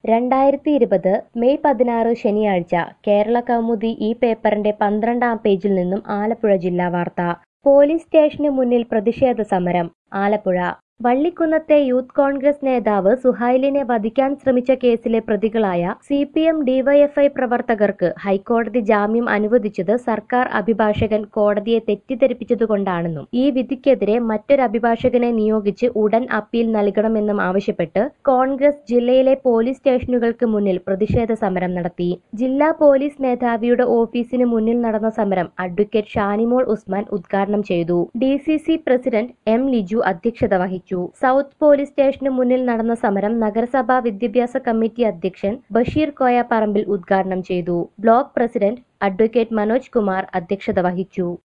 രണ്ടായിരത്തി ഇരുപത് മെയ് പതിനാറ് ശനിയാഴ്ച കേരള കൗമുദി ഈ പേപ്പറിന്റെ പന്ത്രണ്ടാം പേജിൽ നിന്നും ആലപ്പുഴ ജില്ലാ വാർത്ത പോലീസ് സ്റ്റേഷന് മുന്നിൽ പ്രതിഷേധ സമരം ആലപ്പുഴ വള്ളിക്കുന്നത്തെ യൂത്ത് കോൺഗ്രസ് നേതാവ് സുഹൈലിനെ വധിക്കാൻ ശ്രമിച്ച കേസിലെ പ്രതികളായ സി പി എം ഡിവൈഎഫ്ഐ പ്രവർത്തകർക്ക് ഹൈക്കോടതി ജാമ്യം അനുവദിച്ചത് സർക്കാർ അഭിഭാഷകൻ കോടതിയെ തെറ്റിദ്ധരിപ്പിച്ചതുകൊണ്ടാണെന്നും ഈ വിധിക്കെതിരെ മറ്റൊരു അഭിഭാഷകനെ നിയോഗിച്ച് ഉടൻ അപ്പീൽ നൽകണമെന്നും ആവശ്യപ്പെട്ട് കോൺഗ്രസ് ജില്ലയിലെ പോലീസ് സ്റ്റേഷനുകൾക്ക് മുന്നിൽ പ്രതിഷേധ സമരം നടത്തി ജില്ലാ പോലീസ് മേധാവിയുടെ ഓഫീസിന് മുന്നിൽ നടന്ന സമരം അഡ്വക്കേറ്റ് ഷാനിമോൾ ഉസ്മാൻ ഉദ്ഘാടനം ചെയ്തു D C C president M Liju അധ്യക്ഷത വഹിച്ചു സൗത്ത് പോലീസ് സ്റ്റേഷന് മുന്നിൽ നടന്ന സമരം നഗരസഭാ വിദ്യാഭ്യാസ കമ്മിറ്റി അധ്യക്ഷൻ ബഷീർ കോയ പറമ്പിൽ ഉദ്ഘാടനം ചെയ്തു block president advocate Manoj Kumar അധ്യക്ഷത വഹിച്ചു